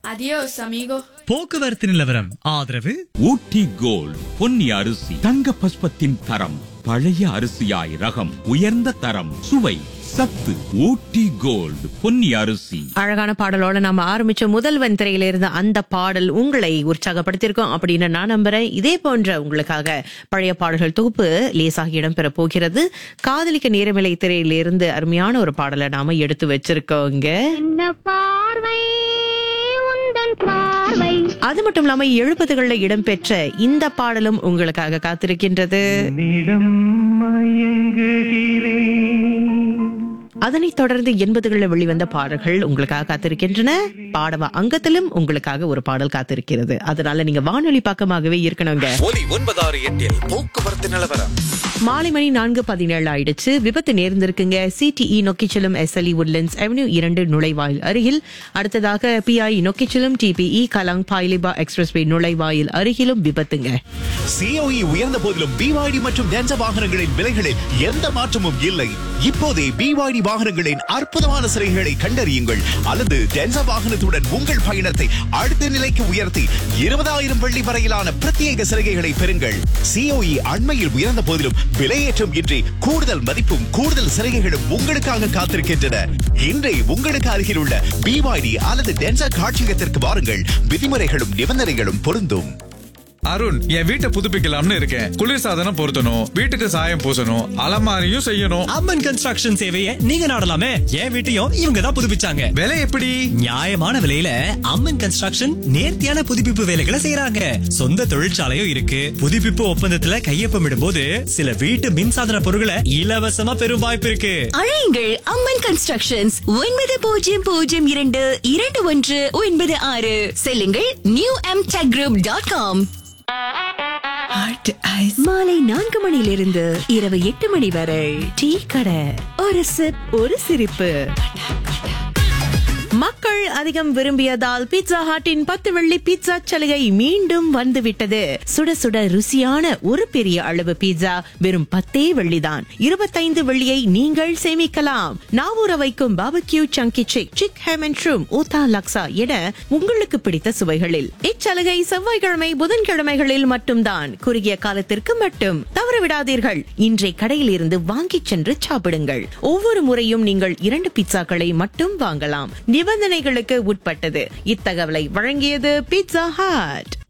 Adiós, amigo. போக்குவரத்து நிலவரம் ஆதரவு ஊட்டி கோல்ட் பொன்னி அரிசி தங்க பஸ்பத்தின் தரம் பழைய அரிசியாய் ரகம் உயர்ந்த தரம் சுவை சத்து ஊட்டி கோல்ட் பொன்னி அரிசி அழகான பாடலோட நம்ம ஆரம்பிச்ச முதல்வன் திரையில இருந்த அந்த பாடல் உங்களை உற்சாகப்படுத்தியிருக்கோம் அப்படின்னு நான் நம்புறேன் இதே போன்ற உங்களுக்காக பழைய பாடல்கள் தொகுப்பு லேசாக இடம்பெற போகிறது காதலிக்க நேரமில்லை திரையிலிருந்து அருமையான ஒரு பாடலை நாம எடுத்து வச்சிருக்கோங்க என்ன பார்வை உந்தன் பார்வை அது மட்டும் இல்லாம எழுபதுகள்ல இடம்பெற்ற இந்த பாடலும் உங்களுக்காக காத்திருக்கின்றது அதனைத் தொடர்ந்து எண்பதுகளில் வெளிவந்த பாடல்கள் உங்களுக்காக காத்திருக்கின்றன பாடவா அங்கத்திலும் உங்களுக்காக ஒரு பாடல் காத்திருக்கிறது அதனால நீங்க வானொலி பக்கமாகவே இருக்கணுங்க ஒலி ஒன்பதாறு எட்டில் போக்குவரத்து நிலவரம் மாலை மணி நான்கு பதினேழு ஆயிடுச்சு விபத்து நேர்ந்திருக்குங்க சிடிஇ நொக்கிச்சலம் எஸ்எல்இ உட்லண்ட்ஸ் அவென்யூ இரண்டு நுழைவாயில் அருகில் அடுத்ததாக பிஐ நொக்கிச்சலம் டிபிஇ கலாங் பாய்லிபா எக்ஸ்பிரஸ்வே நுழைவாயில் அருகிலும் விபத்துங்க சிஓஇ உயர்ந்த போதிலும் பிவாய்டி மற்றும் டென்ச வாகனங்களின் விலைகளில் எந்த மாற்றமும் இல்லை இப்போதே பிவாய்டி வாகனங்களின் அற்புதமான சிறைகளை கண்டறியுங்கள் அல்லது டென்சா வாகனத்துடன் உங்கள் பயணத்தை அடுத்த நிலைக்கு உயர்த்தி இருபதாயிரம் வெள்ளி வரையிலான பிரத்யேக சலுகைகளை பெறுங்கள் சிஓஇ அண்மையில் உயர்ந்த போதிலும் விலையேற்றம் இன்றி கூடுதல் மதிப்பும் கூடுதல் சலுகைகளும் உங்களுக்காக காத்திருக்கின்றன இன்றை உங்களுக்கு அருகில் உள்ள பிவாய்டி அல்லது டென்சா காட்சியகத்திற்கு வாருங்கள் விதிமுறைகளும் நிபந்தனைகளும் பொருந்தும் அருண் என் வீட்டை புதுப்பிக்கலாம்னு இருக்கேன் குளிர்சாதனம் பொருத்தணும் வீட்டுக்கு சாயம் பூசணும் அலமாரியும் செய்யணும் அம்மன் கன்ஸ்ட்ரக்ஷன் சேவையை நீங்க நாடலாமே என் வீட்டையும் இவங்க தான் புதுப்பிச்சாங்க விலை எப்படி நியாயமான விலையில அம்மன் கன்ஸ்ட்ரக்ஷன் நேர்த்தியான புதுப்பிப்பு வேலைகளை செய்யறாங்க சொந்த தொழிற்சாலையும் இருக்கு புதுப்பிப்பு ஒப்பந்தத்துல கையொப்பமிடும் போது சில வீட்டு மின்சாதன பொருட்களை இலவசமா பெறும் வாய்ப்பு இருக்கு அழையுங்கள் அம்மன் கன்ஸ்ட்ரக்ஷன்ஸ் ஒன்பது பூஜ்ஜியம் பூஜ்ஜியம் இரண்டு இரண்டு ஒன்று ஒன்பது ஆறு செல்லுங்கள் new M tech group dot com மாலை நான்கு மணியிலிருந்து இரவு எட்டு மணி வரை டீ கடை ஒரு சிப் ஒரு சிரிப்பு மக்கள் அதிகம் விரும்பியதால் பீட்சா ஹாட்டின் பத்து வெள்ளி பீட்சா சலுகை மீண்டும் வந்துவிட்டது சுட சுட ருசியான ஒரு பெரிய அளவு பீட்சா வெறும் பத்தே வெள்ளிதான் இருபத்தைந்து வெள்ளியை நீங்கள் சேமிக்கலாம் நாவூர வைக்கும் barbecue chunky chick chick ham and shroom otah laksa என உங்களுக்கு பிடித்த சுவைகளில் இச்சலுகை செவ்வாய்க்கிழமை புதன்கிழமைகளில் மட்டும்தான் குறுகிய காலத்திற்கு மட்டும் தவறவிடாதீர்கள் இன்றை கடையில் இருந்து வாங்கிச் சென்று சாப்பிடுங்கள் ஒவ்வொரு முறையும் நீங்கள் இரண்டு பீட்சாக்களை மட்டும் வாங்கலாம் நிபந்தனைகளுக்கு உட்பட்டது இத்தகவலை வழங்கியது பீட்சா ஹாட்